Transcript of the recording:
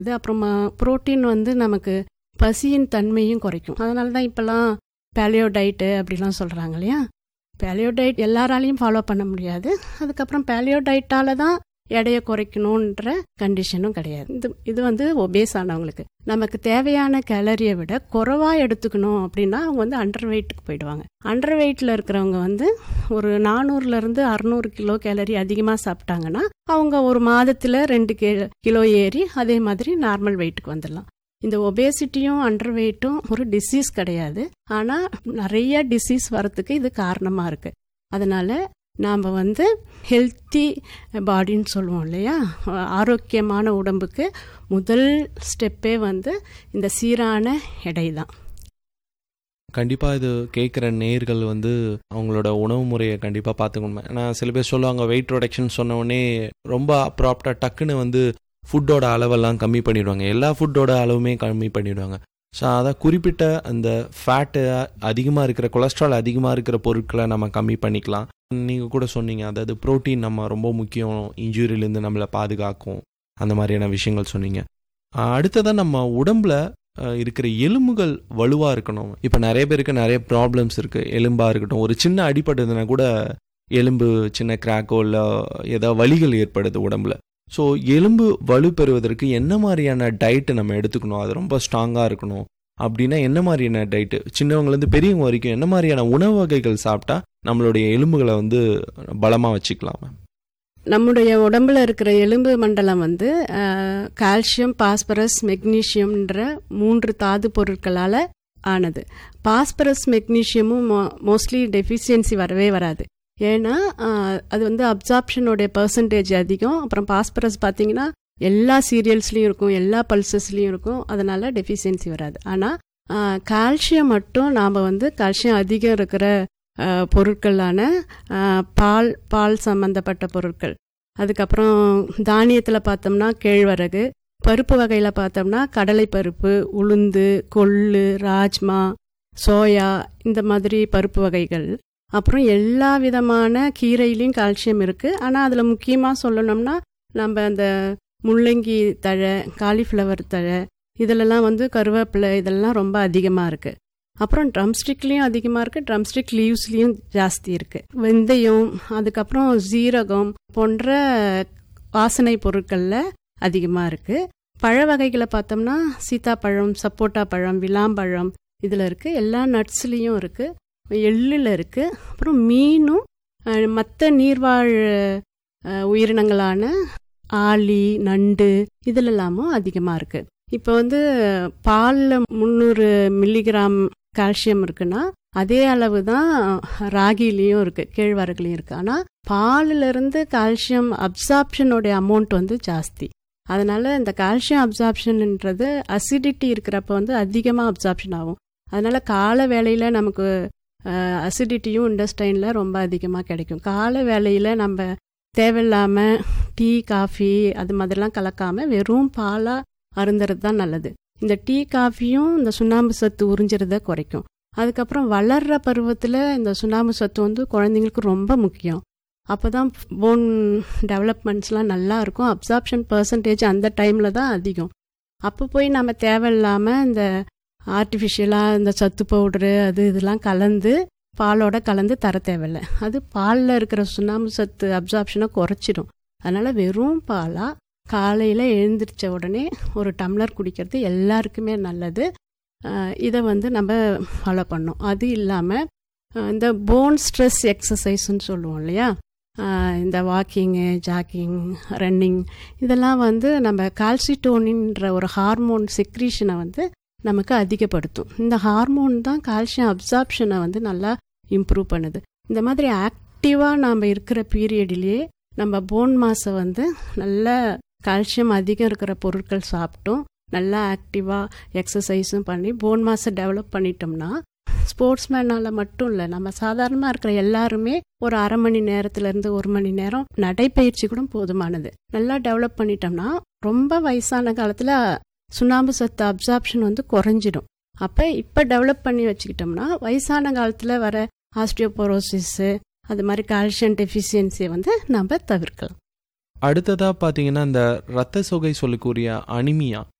இது அப்புறமா புரோட்டீன் வந்து நமக்கு பசியின் தன்மையும் குறைக்கும் அதனால தான் இப்போல்லாம் பேலியோ டயட்டு அப்படிலாம் சொல்கிறாங்க இல்லையா பேலியோ டயட் எல்லாராலையும் ஃபாலோ பண்ண முடியாது அதுக்கப்புறம் பேலியோ டயட்டால தான் எடையை குறைக்கணுன்ற கண்டிஷனும் கிடையாது இது இது வந்து ஒபேஸ் ஆனவங்களுக்கு நமக்கு தேவையான கேலரியை விட குறைவாக எடுத்துக்கணும் அப்படின்னா அவங்க வந்து அண்டர் வெயிட்டுக்கு போயிடுவாங்க அண்டர் வெயிட்டில் இருக்கிறவங்க வந்து ஒரு நானூறுலேருந்து அறநூறு கிலோ கேலரி அதிகமாக சாப்பிட்டாங்கன்னா அவங்க ஒரு மாதத்தில் ரெண்டு கி கிலோ ஏறி அதே மாதிரி நார்மல் வெயிட்டுக்கு வந்துடலாம் இந்த ஒபேசிட்டியும் அண்டர் வெயிட்டும் ஒரு டிசீஸ் கிடையாது ஆனால் நிறைய டிசீஸ் வரத்துக்கு இது காரணமாக இருக்குது அதனால் நாம் வந்து ஹெல்த்தி பாடின்னு சொல்லுவோம் இல்லையா ஆரோக்கியமான உடம்புக்கு முதல் ஸ்டெப்பே வந்து இந்த சீரான எடை தான் கண்டிப்பாக இது கேட்குற நேர்கள் வந்து அவங்களோட உணவு முறையை கண்டிப்பாக பார்த்துக்கணும் ஏன்னா சில பேர் சொல்லுவாங்க வெயிட் ரிடக்ஷன் சொன்ன உடனே ரொம்ப ப்ராப்டாக டக்குன்னு வந்து ஃபுட்டோட அளவெல்லாம் கம்மி பண்ணிடுவாங்க எல்லா ஃபுட்டோட அளவுமே கம்மி பண்ணிடுவாங்க ஸோ அதை குறிப்பிட்ட அந்த ஃபேட்டு அதிகமாக இருக்கிற கொலஸ்ட்ரால் அதிகமாக இருக்கிற பொருட்களை நம்ம கம்மி பண்ணிக்கலாம் நீங்கள் கூட சொன்னீங்க அதாவது ப்ரோட்டீன் நம்ம ரொம்ப முக்கியம் இன்ஜுரியிலேருந்து நம்மளை பாதுகாக்கும் அந்த மாதிரியான விஷயங்கள் சொன்னீங்க அடுத்ததாக நம்ம உடம்புல இருக்கிற எலும்புகள் வலுவாக இருக்கணும் இப்போ நிறைய பேருக்கு நிறைய ப்ராப்ளம்ஸ் இருக்குது எலும்பாக இருக்கட்டும் ஒரு சின்ன அடிப்பட்டதுன்னா கூட எலும்பு சின்ன கிராக்கோ இல்லை ஏதாவது வலிகள் ஏற்படுது உடம்புல ஸோ எலும்பு வலு பெறுவதற்கு என்ன மாதிரியான டயட்டு நம்ம எடுத்துக்கணும் அது ரொம்ப ஸ்ட்ராங்காக இருக்கணும் அப்படின்னா என்ன மாதிரியான டயட்டு சின்னவங்கலேருந்து பெரியவங்க வரைக்கும் என்ன மாதிரியான உணவு வகைகள் சாப்பிட்டா நம்மளுடைய எலும்புகளை வந்து பலமாக வச்சுக்கலாம் நம்முடைய உடம்புல இருக்கிற எலும்பு மண்டலம் வந்து கால்சியம் பாஸ்பரஸ் மெக்னீஷியம்ன்ற மூன்று தாது பொருட்களால் ஆனது பாஸ்பரஸ் மெக்னீஷியமும் மோஸ்ட்லி டெஃபிஷியன்சி வரவே வராது ஏன்னா அது வந்து அப்சார்ப்ஷனோடைய பர்சன்டேஜ் அதிகம் அப்புறம் பாஸ்பரஸ் பார்த்தீங்கன்னா எல்லா சீரியல்ஸ்லேயும் இருக்கும் எல்லா பல்சஸ்லேயும் இருக்கும் அதனால டெஃபிஷியன்சி வராது ஆனால் கால்சியம் மட்டும் நாம் வந்து கால்சியம் அதிகம் இருக்கிற பொருட்களான பால் பால் சம்மந்தப்பட்ட பொருட்கள் அதுக்கப்புறம் தானியத்தில் பார்த்தோம்னா கேழ்வரகு பருப்பு வகையில் பார்த்தோம்னா கடலை பருப்பு உளுந்து கொள்ளு ராஜ்மா சோயா இந்த மாதிரி பருப்பு வகைகள் அப்புறம் எல்லா விதமான கீரையிலையும் கால்சியம் இருக்குது ஆனால் அதில் முக்கியமாக சொல்லணும்னா நம்ம அந்த முள்ளங்கி தழை காலிஃப்ளவர் தழை இதிலெல்லாம் வந்து கருவேப்பிலை இதெல்லாம் ரொம்ப அதிகமாக இருக்குது அப்புறம் ட்ரம்ஸ்டிக்லேயும் அதிகமாக இருக்குது ட்ரம்ஸ்டிக் லீவ்ஸ்லேயும் ஜாஸ்தி இருக்குது வெந்தயம் அதுக்கப்புறம் ஜீரகம் போன்ற வாசனை பொருட்களில் அதிகமாக இருக்குது பழ வகைகளை பார்த்தோம்னா சீத்தாப்பழம் சப்போட்டா பழம் விளாம்பழம் இதில் இருக்குது எல்லா நட்ஸ்லேயும் இருக்குது எள்ளில் இருக்குது அப்புறம் மீனும் மற்ற நீர்வாழ் உயிரினங்களான ஆளி நண்டு இதிலெல்லாமும் அதிகமாக இருக்குது இப்போ வந்து பாலில் முந்நூறு மில்லிகிராம் கால்சியம் இருக்குன்னா அதே அளவு தான் ராகிலையும் இருக்குது கேழ்வரகுலையும் இருக்குது ஆனால் பாலிலிருந்து கால்சியம் அப்சார்ப்ஷனோடைய அமௌண்ட் வந்து ஜாஸ்தி அதனால் இந்த கால்சியம் அப்சார்ப்ஷன்ன்றது அசிடிட்டி இருக்கிறப்ப வந்து அதிகமாக அப்சார்ப்ஷன் ஆகும் அதனால் கால வேலையில் நமக்கு அசிடிட்டியும் இண்டஸ்டைனில் ரொம்ப அதிகமாக கிடைக்கும் கால வேலையில் நம்ம தேவையில்லாமல் டீ காஃபி அது மாதிரிலாம் கலக்காமல் வெறும் பாலாக அருந்துறது தான் நல்லது இந்த டீ காஃபியும் இந்த சுண்ணாம்பு சத்து உறிஞ்சிறத குறைக்கும் அதுக்கப்புறம் வளர்கிற பருவத்தில் இந்த சுண்ணாம்பு சத்து வந்து குழந்தைங்களுக்கு ரொம்ப முக்கியம் அப்போ தான் போன் டெவலப்மெண்ட்ஸ்லாம் நல்லா இருக்கும் அப்சார்ப்ஷன் பர்சன்டேஜ் அந்த டைமில் தான் அதிகம் அப்போ போய் நம்ம தேவையில்லாமல் இந்த ஆர்டிஃபிஷியலாக இந்த சத்து பவுட்ரு அது இதெல்லாம் கலந்து பாலோட கலந்து தர தேவையில்லை அது பாலில் இருக்கிற சுண்ணாம்பு சத்து அப்சார்ப்ஷனை குறைச்சிடும் அதனால் வெறும் பாலாக காலையில் எழுந்திரிச்ச உடனே ஒரு டம்ளர் குடிக்கிறது எல்லாருக்குமே நல்லது இதை வந்து நம்ம ஃபாலோ பண்ணோம் அது இல்லாமல் இந்த போன் ஸ்ட்ரெஸ் எக்ஸசைஸ்ன்னு சொல்லுவோம் இல்லையா இந்த வாக்கிங்கு ஜாக்கிங் ரன்னிங் இதெல்லாம் வந்து நம்ம கால்சிட்டோனின்ற ஒரு ஹார்மோன் செக்ரீஷனை வந்து நமக்கு அதிகப்படுத்தும் இந்த ஹார்மோன் தான் கால்சியம் அப்சார்ப்ஷனை வந்து நல்லா இம்ப்ரூவ் பண்ணுது இந்த மாதிரி ஆக்டிவாக நாம் இருக்கிற பீரியட்லேயே நம்ம போன் மாஸை வந்து நல்ல கால்சியம் அதிகம் இருக்கிற பொருட்கள் சாப்பிட்டோம் நல்லா ஆக்டிவாக எக்ஸசைஸும் பண்ணி போன் மாஸை டெவலப் பண்ணிட்டோம்னா ஸ்போர்ட்ஸ்மேனால் மட்டும் இல்லை நம்ம சாதாரணமாக இருக்கிற எல்லாருமே ஒரு அரை மணி நேரத்துலேருந்து ஒரு மணி நேரம் நடைப்பயிற்சி கூட போதுமானது நல்லா டெவலப் பண்ணிட்டோம்னா ரொம்ப வயசான காலத்தில் சுண்ணாம்பு சத்து அப்சார்ப்ஷன் வந்து குறைஞ்சிடும் அப்போ இப்போ டெவலப் பண்ணி வச்சுக்கிட்டோம்னா வயசான காலத்தில் வர ஆஸ்டியோபோரோசிஸு அது மாதிரி கால்சியம் டெஃபிஷியன்சியை வந்து நம்ம தவிர்க்கலாம் அடுத்ததாக பார்த்தீங்கன்னா இந்த ரத்த சொகை சொல்லக்கூடிய அனிமியா